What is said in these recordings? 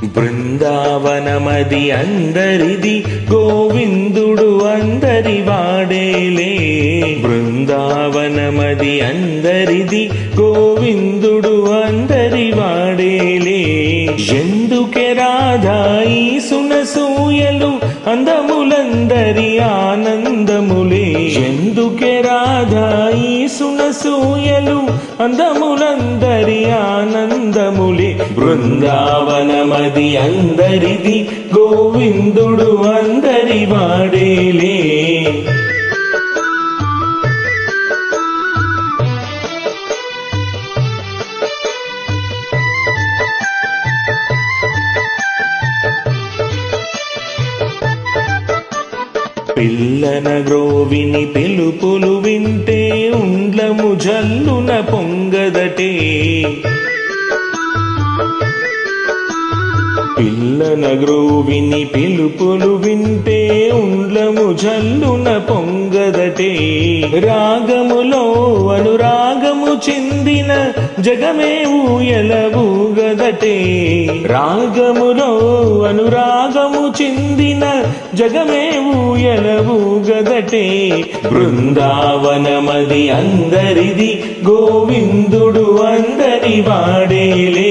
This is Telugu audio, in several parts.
బృందావనమది అందరిది గోవిందుడు అందరి వాడేలే బృందావనమది అందరిది గోవిందుడు అందరి వాడేలే ఎందుకే రాధాయి సునసూయలు అందములందరి ఆనందములే ఎందుకే రాధాయి సునసూయలు అందములందరి ఆనందములే బృందావనమది అందరిది గోవిందుడు అందరి వాడేలే పిల్లన గ్రోవిని పిలుపులు వింటే ఉండ్లము జల్లున పొంగదటే పిల్లన గ్రోవిని పిలుపులు వింటే ఉండ్లము జల్లున పొంగదటే రాగములో అనురాగము చెందిన జగమే ఊయలబూగదటే రాగములో అనురాగము చెందిన జగమే ఊయలబూగదటే బృందావనమది అందరిది గోవిందుడు అందరి వాడేలే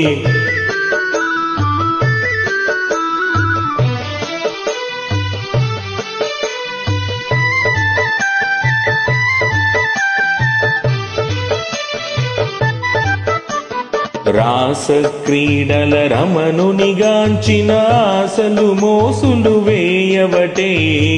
రాస క్రీడల రమణునిగాంచిన ఆశలు మోసులు వేయవటే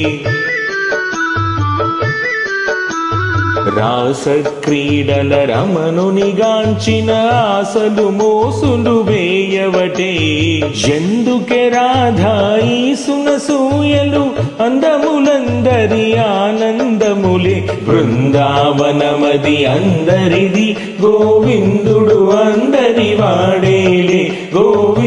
రాస క్రీడల రమణునిగాంచిన ఆశలు మోసులు వేయవటే ఎందుకే రాధాయి సునసూయలు అందములందరి ఆనందములే బృందావనమది అందరిది గోవిందుడు అందరి వాడేలే గోవి